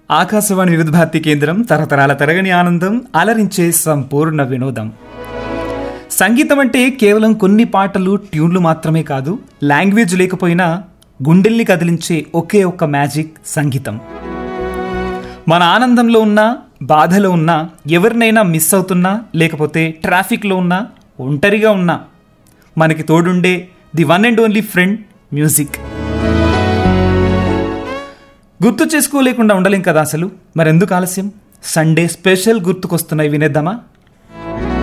ఆకాశవాణి వివిధ భారతి కేంద్రం తరతరాల తరగని ఆనందం అలరించే సంపూర్ణ వినోదం సంగీతం అంటే కేవలం కొన్ని పాటలు ట్యూన్లు మాత్రమే కాదు లాంగ్వేజ్ లేకపోయినా గుండెల్ని కదిలించే ఒకే ఒక్క మ్యాజిక్ సంగీతం మన ఆనందంలో ఉన్నా బాధలో ఉన్నా ఎవరినైనా మిస్ అవుతున్నా లేకపోతే ట్రాఫిక్లో ఉన్నా ఒంటరిగా ఉన్నా మనకి తోడుండే the one and only friend music గుర్తు చేసుకోలేకుండా ఉండలేం కదా అసలు మరెందుకు ఆలస్యం సండే స్పెషల్ గుర్తుకొస్తున్నాయి వినేద్దామా